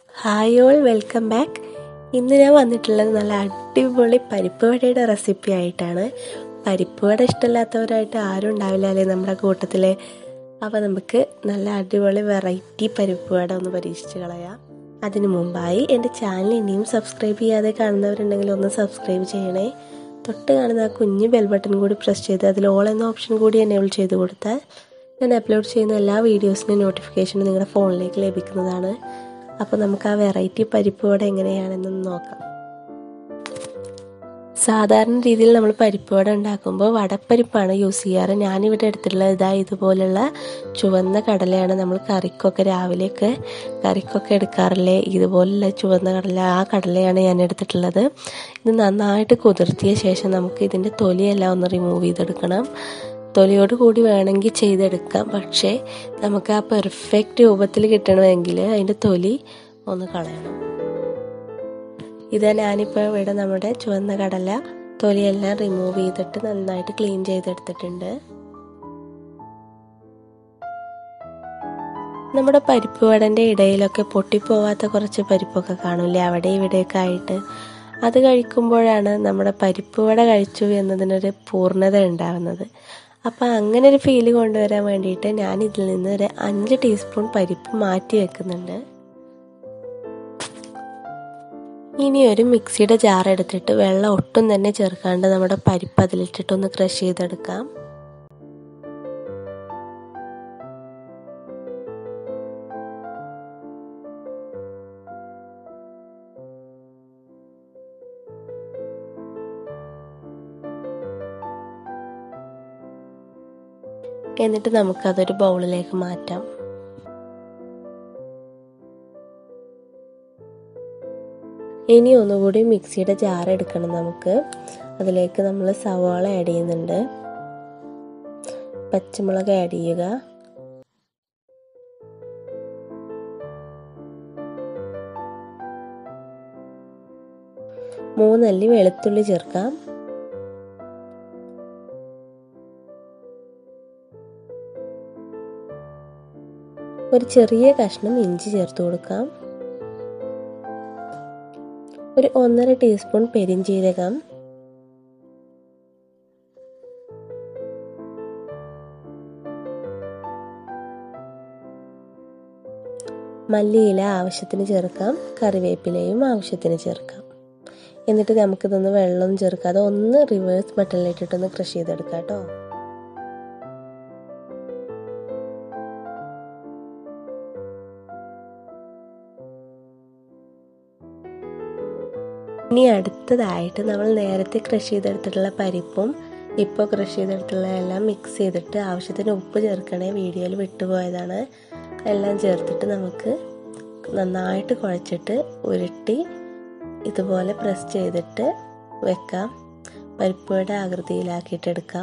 hi all welcome back ഇന്ന് ഞാൻ വന്നിട്ടുള്ളത് നല്ല അടിപൊളി പരിപ്പ് വടയുടെ റെസിപ്പി ആയിട്ടാണ് പരിപ്പ് വട ഇഷ്ടമില്ലാത്തവരായിട്ട് ആരും ഉണ്ടാവില്ല അല്ലേ നമ്മുടെ കൂട്ടത്തിൽ അപ്പോൾ നമുക്ക് നല്ല അടിപൊളി വെറൈറ്റി പരിപ്പ് വട ഒന്ന് പരീക്ഷിച്ച് കളയാം അതിനു മുമ്പായി എൻ്റെ ചാനൽ ഇനിയും സബ്സ്ക്രൈബ് ചെയ്യാതെ കാണുന്നവരുണ്ടെങ്കിൽ ഒന്ന് സബ്സ്ക്രൈബ് ചെയ്യണേ തൊട്ട് കാണുന്ന ആ കുഞ്ഞ് ബെൽ ബട്ടൺ കൂടി പ്രസ് ചെയ്ത് അതിൽ ഓൾ എന്ന ഓപ്ഷൻ കൂടി എനേബിൾ ചെയ്ത് കൊടുത്താൽ ഞാൻ അപ്ലോഡ് ചെയ്യുന്ന എല്ലാ വീഡിയോസിൻ്റെയും നോട്ടിഫിക്കേഷൻ നിങ്ങളുടെ ഫോണിലേക്ക് ലഭിക്കുന്നതാണ് അപ്പോൾ നമുക്ക് ആ വെറൈറ്റി പരിപ്പ് വട എങ്ങനെയാണെന്നൊന്ന് നോക്കാം സാധാരണ രീതിയിൽ നമ്മൾ പരിപ്പ് വട ഉണ്ടാക്കുമ്പോൾ വടപ്പരിപ്പാണ് യൂസ് ചെയ്യാറ് ഞാനിവിടെ എടുത്തിട്ടുള്ളത് ഇതാ ഇതുപോലുള്ള ചുവന്ന കടലയാണ് നമ്മൾ കറിക്കൊക്കെ രാവിലെയൊക്കെ കറിക്കൊക്കെ എടുക്കാറില്ലേ ഇതുപോലുള്ള ചുവന്ന കടല ആ കടലയാണ് ഞാൻ എടുത്തിട്ടുള്ളത് ഇത് നന്നായിട്ട് കുതിർത്തിയ ശേഷം നമുക്ക് ഇതിൻ്റെ തൊലിയെല്ലാം ഒന്ന് റിമൂവ് ചെയ്തെടുക്കണം തൊലിയോട് കൂടി വേണമെങ്കിൽ ചെയ്തെടുക്കാം പക്ഷേ നമുക്ക് ആ പെർഫെക്റ്റ് രൂപത്തിൽ കിട്ടണമെങ്കിൽ അതിൻ്റെ തൊലി ഒന്ന് കളയണം ഇത് ഞാനിപ്പോൾ ഇവിടെ നമ്മുടെ ചുവന്ന കടല തൊലിയെല്ലാം റിമൂവ് ചെയ്തിട്ട് നന്നായിട്ട് ക്ലീൻ ചെയ്തെടുത്തിട്ടുണ്ട് നമ്മുടെ പരിപ്പ് വടൻ്റെ ഇടയിലൊക്കെ പൊട്ടിപ്പോവാത്ത കുറച്ച് പരിപ്പൊക്കെ കാണില്ലേ അവിടെ ഇവിടെയൊക്കെ ആയിട്ട് അത് കഴിക്കുമ്പോഴാണ് നമ്മുടെ പരിപ്പ് വട കഴിച്ചു എന്നതിനൊരു പൂർണ്ണത ഉണ്ടാവുന്നത് അപ്പോൾ അങ്ങനെ ഒരു ഫീല് കൊണ്ടുവരാൻ വേണ്ടിയിട്ട് ഞാൻ ഇതിൽ നിന്ന് ഒരു അഞ്ച് ടീസ്പൂൺ പരിപ്പ് മാറ്റി വെക്കുന്നുണ്ട് ഇനി ഒരു മിക്സിയുടെ ജാർ എടുത്തിട്ട് വെള്ളം ഒട്ടും തന്നെ ചേർക്കാണ്ട് നമ്മുടെ പരിപ്പ് അതിലിട്ടിട്ട് ഒന്ന് ക്രഷ് ചെയ്തെടുക്കാം എന്നിട്ട് നമുക്കതൊരു ബൗളിലേക്ക് മാറ്റാം ഇനി ഒന്നുകൂടി മിക്സിയുടെ ജാർ എടുക്കണം നമുക്ക് അതിലേക്ക് നമ്മൾ സവാള ആഡ് ചെയ്യുന്നുണ്ട് പച്ചമുളക് ആഡ് ചെയ്യുക മൂന്നല്ലി വെളുത്തുള്ളി ചേർക്കാം ഒരു ചെറിയ കഷ്ണം ഇഞ്ചി ചേർത്ത് കൊടുക്കാം ഒരു ഒന്നര ടീസ്പൂൺ പെരിഞ്ചീരകം മല്ലിയില ആവശ്യത്തിന് ചേർക്കാം കറിവേപ്പിലയും ആവശ്യത്തിന് ചേർക്കാം എന്നിട്ട് നമുക്കിതൊന്ന് വെള്ളം ചേർക്കാതെ ഒന്ന് റിവേഴ്സ് ബട്ടണിലിട്ടിട്ടൊന്ന് ക്രഷ് ചെയ്തെടുക്കാം കേട്ടോ ഇനി അടുത്തതായിട്ട് നമ്മൾ നേരത്തെ ക്രഷ് ചെയ്തെടുത്തിട്ടുള്ള പരിപ്പും ഇപ്പോൾ ക്രഷ് ചെയ്തെടുത്തുള്ള എല്ലാം മിക്സ് ചെയ്തിട്ട് ആവശ്യത്തിന് ഉപ്പ് ചേർക്കണേ വീഡിയോയിൽ വിട്ടുപോയതാണ് എല്ലാം ചേർത്തിട്ട് നമുക്ക് നന്നായിട്ട് കുഴച്ചിട്ട് ഉരുട്ടി ഇതുപോലെ പ്രസ് ചെയ്തിട്ട് വെക്കാം പരിപ്പുയുടെ ആകൃതിയിലാക്കിയിട്ട് എടുക്കാം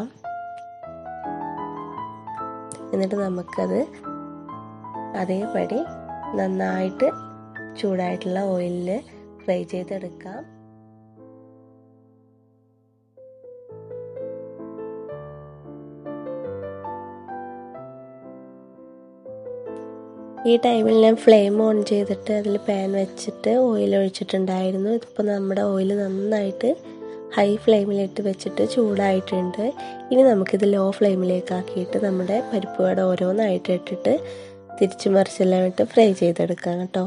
എന്നിട്ട് നമുക്കത് അതേപടി നന്നായിട്ട് ചൂടായിട്ടുള്ള ഓയിലിൽ ഫ്രൈ ചെയ്തെടുക്കാം ഈ ടൈമിൽ ഞാൻ ഫ്ലെയിം ഓൺ ചെയ്തിട്ട് അതിൽ പാൻ വെച്ചിട്ട് ഓയിൽ ഒഴിച്ചിട്ടുണ്ടായിരുന്നു ഇതിപ്പോൾ നമ്മുടെ ഓയിൽ നന്നായിട്ട് ഹൈ ഫ്ലെയിമിലിട്ട് വെച്ചിട്ട് ചൂടായിട്ടുണ്ട് ഇനി നമുക്കിത് ലോ ഫ്ലെയിമിലേക്ക് ആക്കിയിട്ട് നമ്മുടെ പരിപ്പ് വട ഓരോന്നായിട്ട് ഇട്ടിട്ട് തിരിച്ചു മറിച്ചെല്ലാം ഇട്ട് ഫ്രൈ ചെയ്തെടുക്കാം കേട്ടോ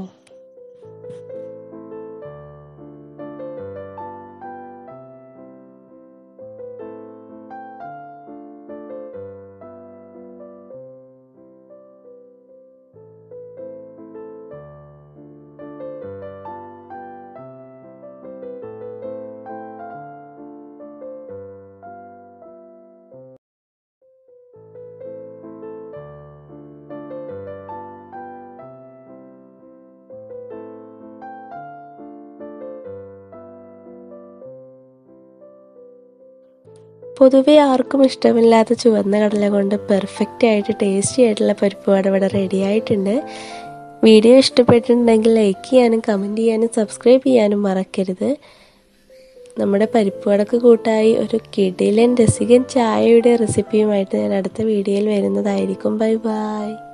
പൊതുവെ ആർക്കും ഇഷ്ടമില്ലാത്ത ചുവന്ന കടല കൊണ്ട് പെർഫെക്റ്റ് ആയിട്ട് ടേസ്റ്റി ആയിട്ടുള്ള പരിപ്പ് വട ഇവിടെ റെഡി ആയിട്ടുണ്ട് വീഡിയോ ഇഷ്ടപ്പെട്ടിട്ടുണ്ടെങ്കിൽ ലൈക്ക് ചെയ്യാനും കമൻറ്റ് ചെയ്യാനും സബ്സ്ക്രൈബ് ചെയ്യാനും മറക്കരുത് നമ്മുടെ പരിപ്പ് വടക്ക് കൂട്ടായി ഒരു കിടിലൻ രസികൻ ചായയുടെ റെസിപ്പിയുമായിട്ട് ഞാൻ അടുത്ത വീഡിയോയിൽ വരുന്നതായിരിക്കും ബൈ ബൈ